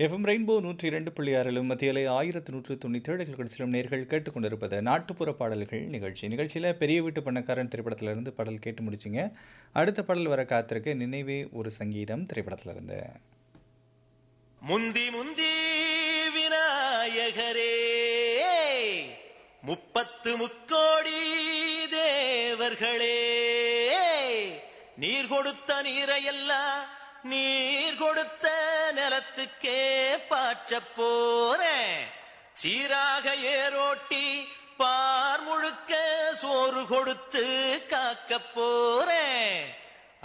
FM rainbow நூற்றி இரண்டு புள்ளி ஆறிலும் மத்தியிலே ஆயிரத்து நூற்று தொண்ணூற்றி ஏழு கிலோமீட்டர் நேர்கள் கேட்டுக்கொண்டிருப்பது நாட்டுப்புற பாடல்கள் நிகழ்ச்சி நிகழ்ச்சியில் பெரிய வீட்டு பண்ணக்காரன் திரைப்படத்திலிருந்து பாடல் கேட்டு முடிச்சிங்க அடுத்த பாடல் வர காத்திருக்க நினைவே ஒரு சங்கீதம் திரைப்படத்திலிருந்து முந்தி முந்தி விநாயகரே முப்பத்து முக்கோடி தேவர்களே நீர் கொடுத்த நீரையெல்லாம் நீர் கொடுத்த நிலத்துக்கே பாய்ச்சப் போறேன் சீராக ஏரோட்டி பார் முழுக்க சோறு கொடுத்து காக்கப் போறேன்